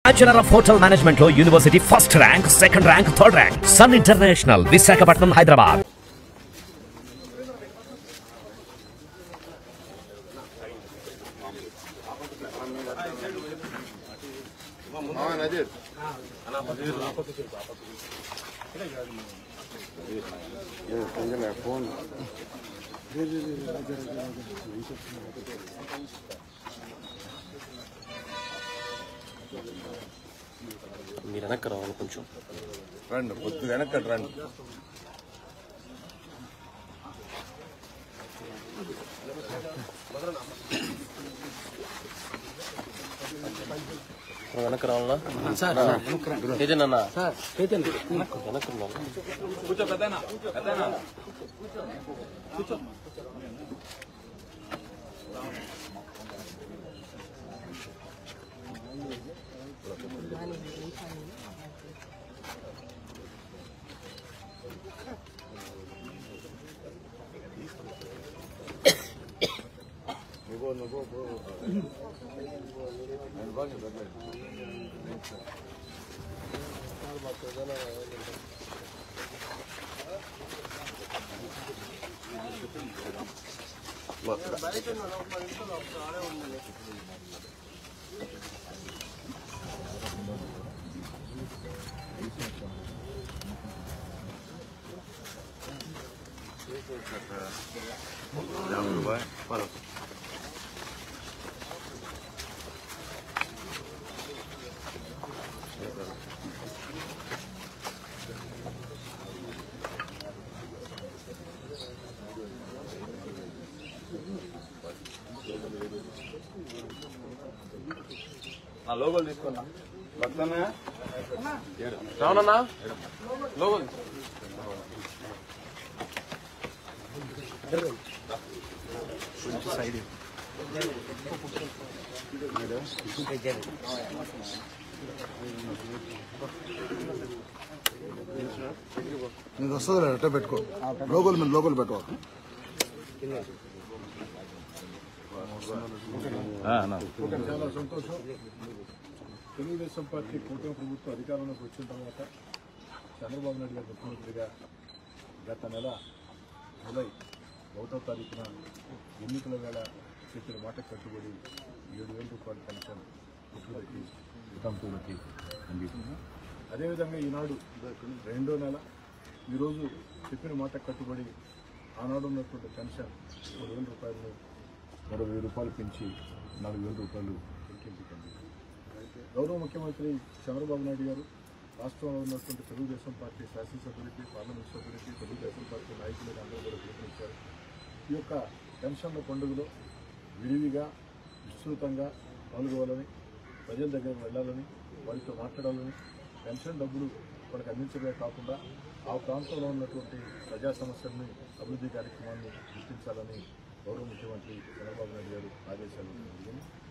bachelor of hotel management లో university first rank second rank third rank Sun International Visakhapatnam Hyderabad మీరు వెనక్కి రావాలి కొంచెం రండి కొద్దిగా వెనక్కి రండి మనం వెనక్కి రావాలనా ఏదేనన్నా వెనక్కి ఉండాలి నా లోగోలు తీసుకున్నా వస్తానా రావనన్నా లోగో నీకు వస్తుంది అట్లా పెట్టుకో లోగోలు మీద లోగోలు పెట్టుకో చాలా సంతోషం తెలుగుదేశం పార్టీ కూటమి ప్రభుత్వం అధికారంలోకి వచ్చిన తర్వాత చంద్రబాబు నాయుడు గారు ముఖ్యమంత్రిగా గత నెల జూలై ఒకటో తారీఖున ఎన్నికల వేళ చెప్పిన మాట కట్టుబడి ఏడు వేల రూపాయల పెన్షన్ వృద్ధులకి వితంతువులకి అందిస్తుంది అదేవిధంగా ఈనాడు రెండో నెల ఈరోజు చెప్పిన మాట కట్టుబడి ఆనాడు ఉన్నటువంటి పెన్షన్ మూడు వేల రూపాయలను మరో వెయ్యి రూపాయలు పెంచి నాలుగు వేల రూపాయలు ఇంటింటికండి గౌరవ ముఖ్యమంత్రి చంద్రబాబు నాయుడు గారు రాష్ట్రంలో ఉన్నటువంటి తెలుగుదేశం పార్టీ శాసనసభ్యులకి పార్లమెంట్ సభ్యులకి తెలుగుదేశం పార్టీ నాయకులకి అందరూ కూడా పిలుపునిచ్చారు ఈ యొక్క పెన్షన్ల పండుగలో విరివిగా విస్తృతంగా పాల్గొవాలని ప్రజల దగ్గరకు వెళ్ళాలని వారితో మాట్లాడాలని పెన్షన్ డబ్బులు వాళ్ళకి అందించడమే కాకుండా ఆ ప్రాంతంలో ఉన్నటువంటి ప్రజా సమస్యల్ని అభివృద్ధి కార్యక్రమాన్ని గుర్తించాలని గౌరవ ముఖ్యమంత్రి చంద్రబాబు నాయుడు గారు ఆదేశాలు ఇవ్వడం జరిగింది